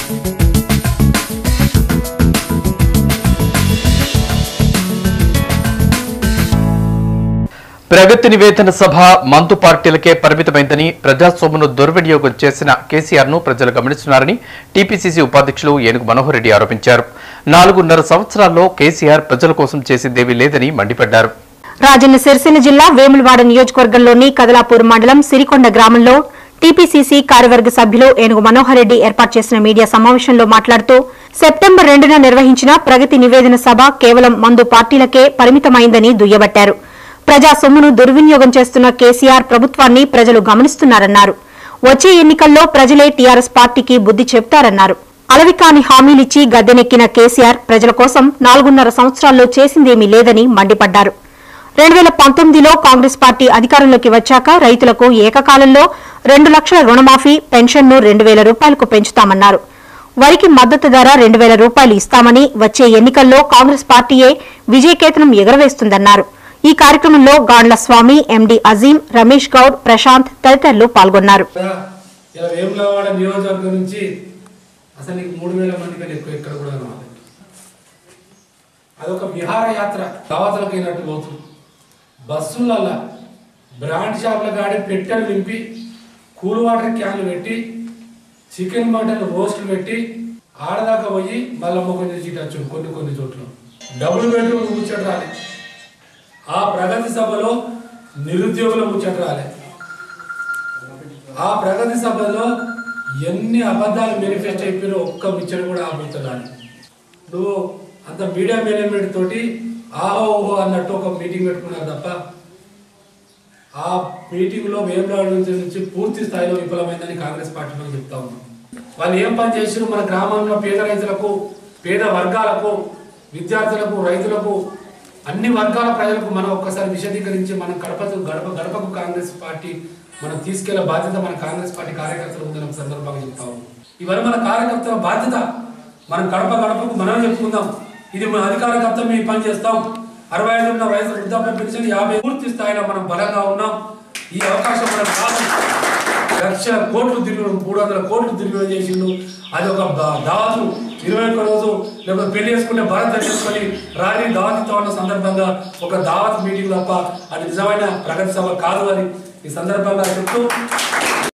ప్రగతి నివేదన సభ మంతు పార్టీలకే పరిమితమైందని ప్రజాస్వామ్యను దుర్వినియోగం చేసిన కేసీఆర్ ను ప్రజలు గమనిస్తున్నారని టీపీసీసీ ఉపాధ్యక్షులు ఏనుగు మనోహర్ రెడ్డి ఆరోపించారు నాలుగున్నర సంవత్సరాల్లో కేసీఆర్ ప్రజల కోసం చేసిందేమీ లేదని మండిపడ్డారు రాజన్న సిరిసిల్ల జిల్లా వేములవాడ నియోజకవర్గంలోని కదలాపూర్ మండలం సిరికొండ గ్రామంలో టీపీసీసీ కార్యవర్గ సభ్యులు ఏనుగు మనోహర్ రెడ్డి ఏర్పాటు చేసిన మీడియా సమావేశంలో మాట్లాడుతూ సెప్టెంబర్ రెండున నిర్వహించిన ప్రగతి నివేదన సభ కేవలం మందు పార్టీలకే పరిమితమైందని దుయ్యబట్టారు ప్రజా సొమ్మును దుర్వినియోగం చేస్తున్న కేసీఆర్ ప్రభుత్వాన్ని ప్రజలు గమనిస్తున్నారన్నారు వచ్చే ఎన్నికల్లో ప్రజలే టీఆర్ఎస్ పార్టీకి బుద్ది చెప్తారన్నారు అలవికాని హామీలిచ్చి గద్దెనెక్కిన కేసీఆర్ ప్రజల కోసం నాలుగున్నర సంవత్సరాల్లో చేసిందేమీ లేదని మండిపడ్డారు రెండు వేల పంతొమ్మిదిలో కాంగ్రెస్ పార్టీ అధికారంలోకి వచ్చాక రైతులకు ఏకకాలంలో రెండు లక్షల రుణమాఫీ పెన్షన్ను రెండు వేల రూపాయలకు పెంచుతామన్నారు వరికి మద్దతు ధర రెండు వేల రూపాయలు ఇస్తామని వచ్చే ఎన్నికల్లో కాంగ్రెస్ పార్టీయే విజయకేతనం ఎగరవేస్తుందన్నారు ఈ కార్యక్రమంలో గాండ్ల స్వామి ఎండి అజీం రమేష్ గౌడ్ ప్రశాంత్ తదితరులు పాల్గొన్నారు కదా, ఇలా వేములవాడ నియోజకవర్గం నుంచి అసలు నీకు మూడు వేల మంది కంటే ఎక్కువ ఎక్కడ కూడా రాలేదు అదొక విహార యాత్ర దావతలకు అయినట్టు పోతుంది బస్సులల్లా బ్రాండ్ షాప్ల కాడి పెట్టెలు నింపి కూల్ వాటర్ క్యాన్లు పెట్టి చికెన్ మటన్ రోస్ట్లు పెట్టి ఆడదాకా పోయి మళ్ళీ ముఖం చేసి ఇటు వచ్చాడు కొన్ని కొన్ని చోట్ల డబుల్ బెడ్రూమ్ ముచ్చట రాలే ఆ ప్రగతి సభలో నిరుద్యోగుల ముచ్చట రాలే ఆ ప్రగతి సభలో ఎన్ని అబద్ధాలు మేనిఫెస్ట్ అయిపోయినా ఒక్క మిచ్చర్ కూడా ఆపుతున్నాను నువ్వు అంత మీడియా మేనేజ్మెంట్ తోటి ఆహో ఓహో అన్నట్టు ఒక మీటింగ్ పెట్టుకున్నారు తప్ప ఆ మీటింగ్ లో వేమరాడు నుంచి నుంచి పూర్తి స్థాయిలో విఫలమైందని కాంగ్రెస్ పార్టీ మనం చెప్తా ఉన్నాం వాళ్ళు ఏం పని చేసిరు మన గ్రామంలో పేద రైతులకు పేద వర్గాలకు విద్యార్థులకు రైతులకు అన్ని వర్గాల ప్రజలకు మనం ఒక్కసారి విశదీకరించి మనం గడపకు గడప గడపకు కాంగ్రెస్ పార్టీ మనం తీసుకెళ్లే బాధ్యత మన కాంగ్రెస్ పార్టీ కార్యకర్తలు ఉందని ఒక సందర్భంగా చెప్తా ఉన్నాం ఇవన్నీ మన కార్యకర్తల బాధ్యత మనం గడప గడపకు మనమే చెప్పుకుందాం ఇది మన అధికారకర్త మేము పని చేస్తాం అరవై ఐదు ఉన్న వయసు వృద్ధాప్య పెన్షన్ యాభై పూర్తి స్థాయిలో మనం బలంగా ఉన్నాం ఈ అవకాశం మనం కాదు లక్షల కోట్లు తిరిగి మూడు వందల కోట్లు తిరిగి చేసిండు అది ఒక దా- దావతు ఇరవై ఒక్క రోజు లేకపోతే పెళ్లి చేసుకుంటే భారత చేసుకొని రాని దావతితో ఉన్న సందర్భంగా ఒక దావత్ మీటింగ్ తప్ప అది నిజమైన ప్రగతి సభ కాదు అని ఈ సందర్భంగా చెప్తూ